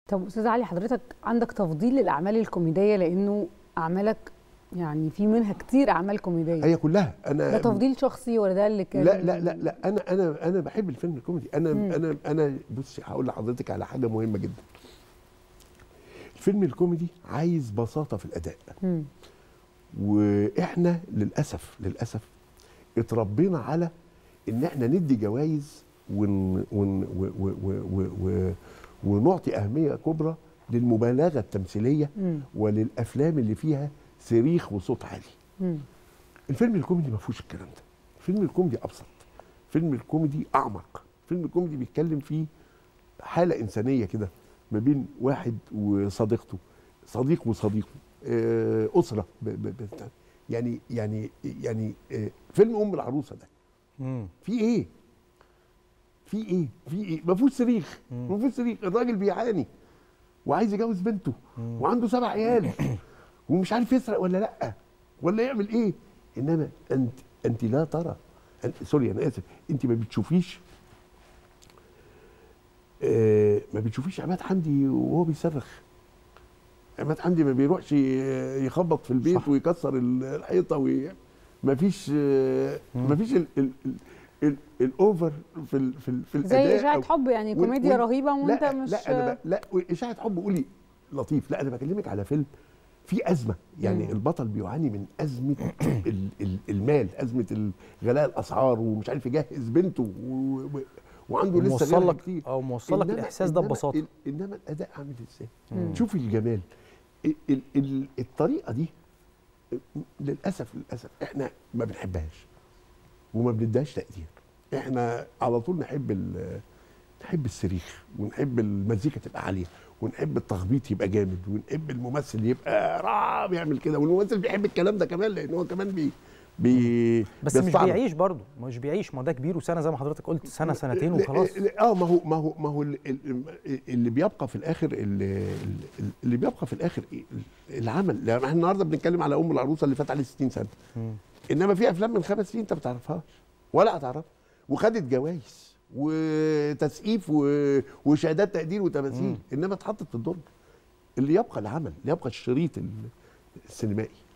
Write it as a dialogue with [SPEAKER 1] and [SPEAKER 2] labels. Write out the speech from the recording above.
[SPEAKER 1] طب استاذ علي حضرتك عندك تفضيل للاعمال الكوميديه لانه اعمالك يعني في منها كتير اعمال كوميديه
[SPEAKER 2] هي كلها انا
[SPEAKER 1] ده تفضيل شخصي ولا ده اللي كان
[SPEAKER 2] لا لا لا لا انا انا انا بحب الفيلم الكوميدي انا
[SPEAKER 1] مم.
[SPEAKER 2] انا انا بصي هقول لحضرتك على حاجه مهمه جدا الفيلم الكوميدي عايز بساطه في الاداء
[SPEAKER 1] مم.
[SPEAKER 2] واحنا للاسف للاسف اتربينا على ان احنا ندي جوائز ون ون و و و و و ونعطي اهميه كبرى للمبالغه التمثيليه
[SPEAKER 1] مم.
[SPEAKER 2] وللافلام اللي فيها صريخ وصوت عالي
[SPEAKER 1] مم.
[SPEAKER 2] الفيلم الكوميدي ما فيهوش الكلام ده الفيلم الكوميدي ابسط فيلم الكوميدي اعمق فيلم الكوميدي بيتكلم فيه حاله انسانيه كده ما بين واحد وصديقته صديق وصديقه آه، اسره ب ب ب يعني يعني يعني آه، فيلم ام العروسه ده
[SPEAKER 3] مم.
[SPEAKER 2] في ايه في ايه في ايه ما فيهوش صريخ ما فيهوش صريخ الراجل بيعاني وعايز يجوز بنته وعنده سبع عيال ومش عارف يسرق ولا لا ولا يعمل ايه انما انت انت لا ترى أنت سوري انا اسف انت ما بتشوفيش آه ما بتشوفيش عماد حمدي وهو بيصرخ عماد حمدي ما بيروحش ي- يخبط في البيت
[SPEAKER 3] صح.
[SPEAKER 2] ويكسر ال- الحيطه وي... ما فيش آه ما فيش ال... ال... ال... ال... الاوفر في ال... في, ال... في الاداء
[SPEAKER 1] زي اشاعه
[SPEAKER 2] أو-
[SPEAKER 1] حب يعني
[SPEAKER 2] وال-
[SPEAKER 1] كوميديا
[SPEAKER 2] وال-
[SPEAKER 1] رهيبه وانت
[SPEAKER 2] لا
[SPEAKER 1] مش
[SPEAKER 2] لا انا ب... لا اشاعه حب قولي لطيف لا انا بكلمك على فيلم في ازمه يعني
[SPEAKER 1] مم.
[SPEAKER 2] البطل بيعاني من ازمه ال... ال... المال ازمه غلاء الاسعار ومش عارف يجهز بنته و... و... وعنده لسه
[SPEAKER 3] موصل
[SPEAKER 2] غيرها
[SPEAKER 3] لك
[SPEAKER 2] كتير
[SPEAKER 3] او موصل لك
[SPEAKER 2] إنما-
[SPEAKER 3] الاحساس ده
[SPEAKER 2] إنما
[SPEAKER 3] ببساطه
[SPEAKER 2] ال- انما الاداء عامل ازاي
[SPEAKER 1] مم.
[SPEAKER 2] شوفي الجمال ال... ال... ال... الطريقه دي للاسف للاسف احنا ما بنحبهاش وما بنديهاش تقدير احنا على طول نحب ال... نحب الصريخ ونحب المزيكا تبقى عاليه ونحب التخبيط يبقى جامد ونحب الممثل يبقى راه بيعمل كده والممثل بيحب الكلام ده كمان لان هو كمان بي بي
[SPEAKER 3] بس مش
[SPEAKER 2] بيستعرض.
[SPEAKER 3] بيعيش برضه مش بيعيش ما هو ده كبير وسنه زي ما حضرتك قلت سنه سنتين
[SPEAKER 2] ل-
[SPEAKER 3] وخلاص
[SPEAKER 2] ل- اه ما هو ما هو ما هو ال- ال- اللي بيبقى في الاخر اللي, اللي بيبقى في الاخر إيه؟ العمل يعني احنا النهارده بنتكلم على ام العروسه اللي فات عليه 60 سنه
[SPEAKER 3] مم.
[SPEAKER 2] انما في افلام من خمس سنين انت ما تعرفهاش ولا هتعرفها وخدت جوائز وتسقيف و- وشهادات تقدير وتماثيل انما اتحطت في الدرج اللي يبقى العمل اللي يبقى الشريط ال- السينمائي